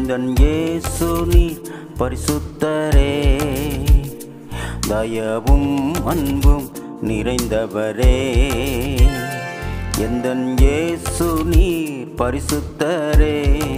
எந்தன் இயேசு நீர் பரிசுத்தரே தயவும் அன்பும் நிறைந்தவரே எந்தன் இயேசு நீர் பரிசுத்தரே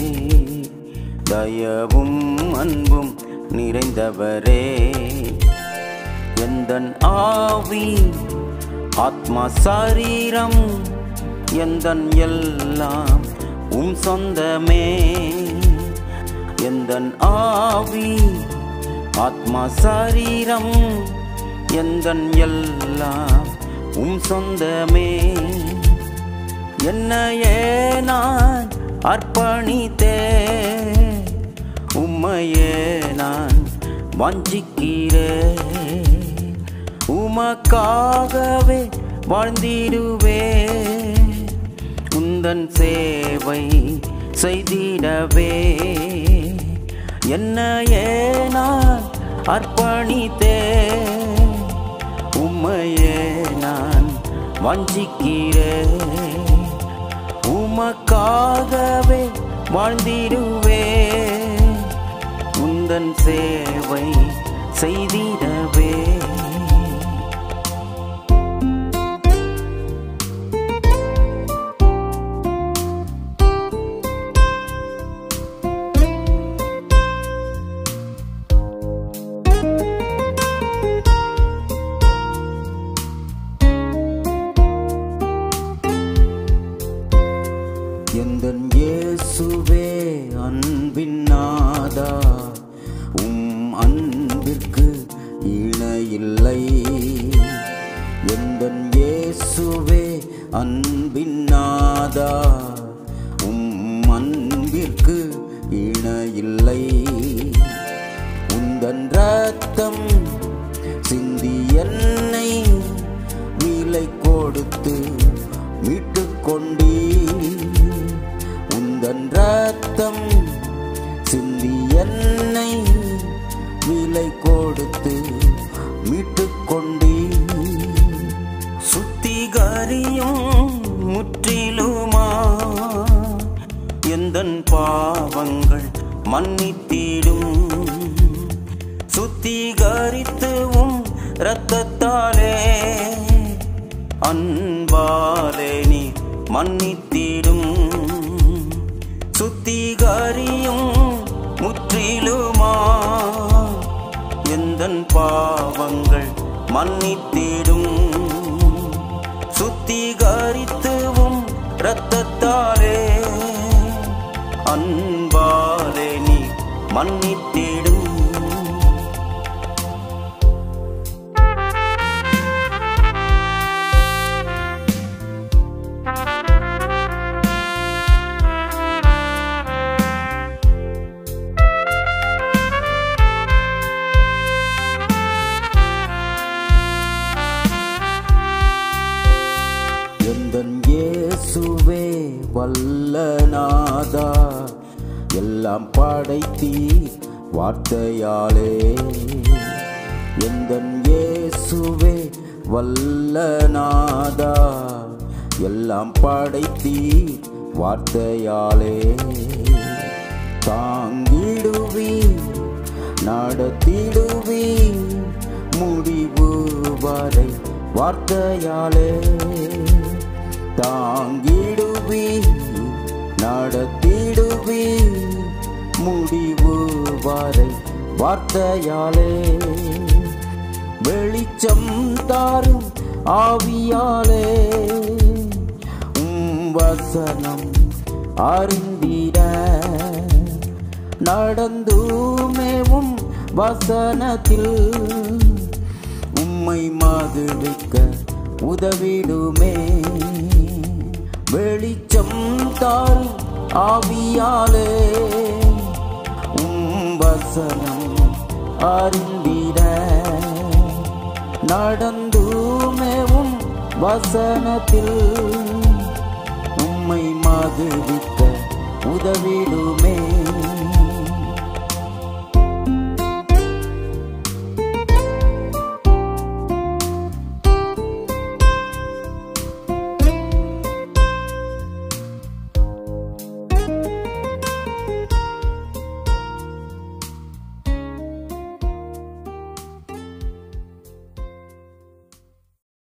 தயவும் அன்பும் நிறைந்தவரே எந்தன் ஆவி ஆத்மா சரீரம் எந்தன் எல்லாம் உம் சொந்தமே எந்தன் ஆவி ஆத்மா சரீரம் எந்தன் எல்லாம் உம் சொந்தமே என்னையே நான் அர்ப்பணித்தே உம்மையே நான் வஞ்சிக்கிறேன் உமக்காகவே வாழ்ந்திடுவே உந்தன் சேவை செய்திடவே என்னையே நான் அர்ப்பணித்தே உம்மையே நான் வஞ்சிக்கிறேன் உமக்காகவே வாழ்ந்திடுவே உந்தன் சேவை செய்திடவே எந்தன் இயேசுவே அன்பின் நாதா உம் அன்பிற்கு இணையில்லை எந்தன் இயேசுவே அன்பின் நாதா உம் அன்பிற்கு இணையில்லை உந்தன் ரத்தம் சிந்தி என்னை விலை கொடுத்து மீட்டுக் கொண்டீ உந்தன் ரத்தம் சிந்தி என்னை விலை கொடுத்து மீட்டுக் கொண்டீ சுத்திகரியும் முற்றிலுமா எந்தன் பாவங்கள் மன்னித்திடும் சுத்திகரித்துவும் இரத்தத்தாலே அன்பாலே நீ மன்னித்திடும் சுத்திகரியும் முற்றிலுமா எந்தன் பாவங்கள் மன்னித்திடும் சுத்திகரித்துவும் இரத்தத்தாலே அன்பாலே நீ மன்னித்திடும் எந்தன் இயேசுவே வல்லநாதா எல்லாம் படைத்தீ வார்த்தையாலே எந்தன் இயேசுவே வல்லநாதா எல்லாம் படைத்தீ வார்த்தையாலே தாங்கிடுவி நடத்திடுவி முடிவு வரை வார்த்தையாலே தாங்கிடுவி நடத்திடுவி முடிவு வரை வார்த்தையாலே வெளிச்சம் தாரும் ஆவியாலே உம் வசனம் அறிந்திட நடந்துமேவும் வசனத்தில் உம்மை மகிழ்விக்க உதவிடுமே வெளிச்சம் தாரும் ஆவியாலே உம் வசனம் அறிந்திட நடந்துமேவும் வசனத்தில் உம்மை மகிழ்விக்க உதவிடுமே